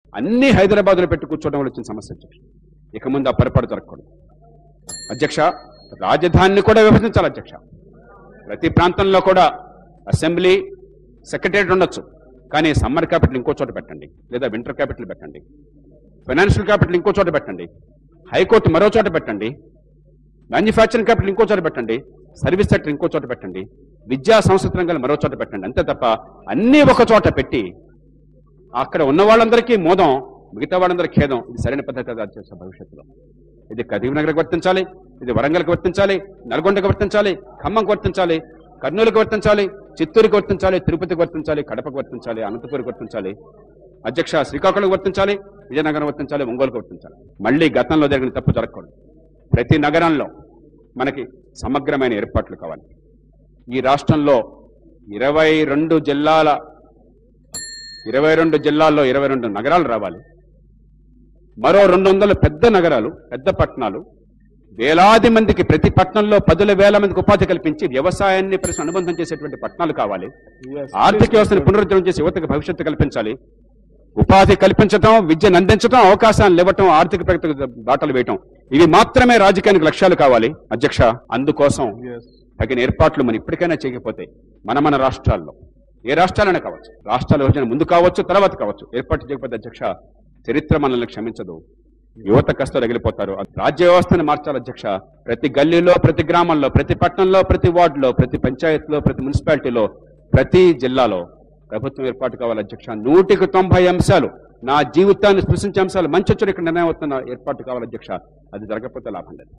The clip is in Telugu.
అన్ని హైదరాబాద్లో పెట్టి కూర్చోవడం వల్ల వచ్చిన సమస్య అధ్యక్ష ఇక ముందు ఆ పొరపాటు జరగకూడదు అధ్యక్ష రాజధానిని కూడా విభజించాలి అధ్యక్ష ప్రతి ప్రాంతంలో కూడా అసెంబ్లీ సెక్రటరియట్ ఉండొచ్చు కానీ సమ్మర్ క్యాపిటల్ ఇంకో చోట పెట్టండి లేదా వింటర్ క్యాపిటల్ పెట్టండి ఫైనాన్షియల్ క్యాపిటల్ ఇంకో చోట పెట్టండి హైకోర్టు మరో చోట పెట్టండి మ్యానుఫ్యాక్చరింగ్ క్యాపిటల్ ఇంకో చోట పెట్టండి సర్వీస్ సెక్టర్ ఇంకో చోట పెట్టండి విద్యా సంస్కృతి రంగాలు మరో చోట పెట్టండి అంతే తప్ప అన్నీ ఒక చోట పెట్టి అక్కడ ఉన్న వాళ్ళందరికీ మోదం మిగతా వాళ్ళందరికీ ఖేదం ఇది సరైన పద్ధతి కాదు అధ్యక్ష భవిష్యత్తులో ఇది కరీంనగర్కి వర్తించాలి ఇది వరంగల్కి వర్తించాలి నల్గొండకి వర్తించాలి ఖమ్మంకి వర్తించాలి కర్నూలుకి వర్తించాలి చిత్తూరుకి వర్తించాలి తిరుపతికి వర్తించాలి కడపకు వర్తించాలి అనంతపురికి వర్తించాలి అధ్యక్ష శ్రీకాకుళంకి వర్తించాలి విజయనగరం వర్తించాలి ఒంగోలుకి వర్తించాలి మళ్ళీ గతంలో జరిగిన తప్పు జరగకూడదు ప్రతి నగరంలో మనకి సమగ్రమైన ఏర్పాట్లు కావాలి ఈ రాష్ట్రంలో ఇరవై రెండు జిల్లాల ఇరవై రెండు జిల్లాల్లో ఇరవై రెండు నగరాలు రావాలి మరో రెండు వందల పెద్ద నగరాలు పెద్ద పట్టణాలు వేలాది మందికి ప్రతి పట్టణంలో పదుల వేల మందికి ఉపాధి కల్పించి వ్యవసాయాన్ని పరిశ్రమ అనుబంధం చేసేటువంటి పట్టణాలు కావాలి ఆర్థిక వ్యవస్థను పునరుద్ధరణ చేసి యువతకు భవిష్యత్తు కల్పించాలి ఉపాధి కల్పించడం విద్యను అందించడం అవకాశాలను ఇవ్వటం ఆర్థిక ప్రగతికి బాటలు వేయటం ఇవి మాత్రమే రాజకీయానికి లక్ష్యాలు కావాలి అధ్యక్ష అందుకోసం తగిన ఏర్పాట్లు మనం ఇప్పటికైనా చేయకపోతే మన మన రాష్ట్రాల్లో ఏ రాష్ట్రాలైనా కావచ్చు రాష్ట్రాల విభజన ముందు కావచ్చు తర్వాత కావచ్చు ఏర్పాటు చేయకపోతే అధ్యక్ష చరిత్ర మనల్ని క్షమించదు యువత కష్టాలు రగిలిపోతారు రాజ్య వ్యవస్థను మార్చాలి అధ్యక్ష ప్రతి గల్లీలో ప్రతి గ్రామంలో ప్రతి పట్టణంలో ప్రతి వార్డులో ప్రతి పంచాయతీలో ప్రతి మున్సిపాలిటీలో ప్రతి జిల్లాలో ప్రభుత్వం ఏర్పాటు కావాలి అధ్యక్ష నూటికి తొంభై అంశాలు నా జీవితాన్ని స్పృశించే అంశాలు మంచి వచ్చి ఇక్కడ నిర్ణయం అవుతున్న ఏర్పాటు కావాలి అధ్యక్ష అది జరగకపోతే లాభం లేదు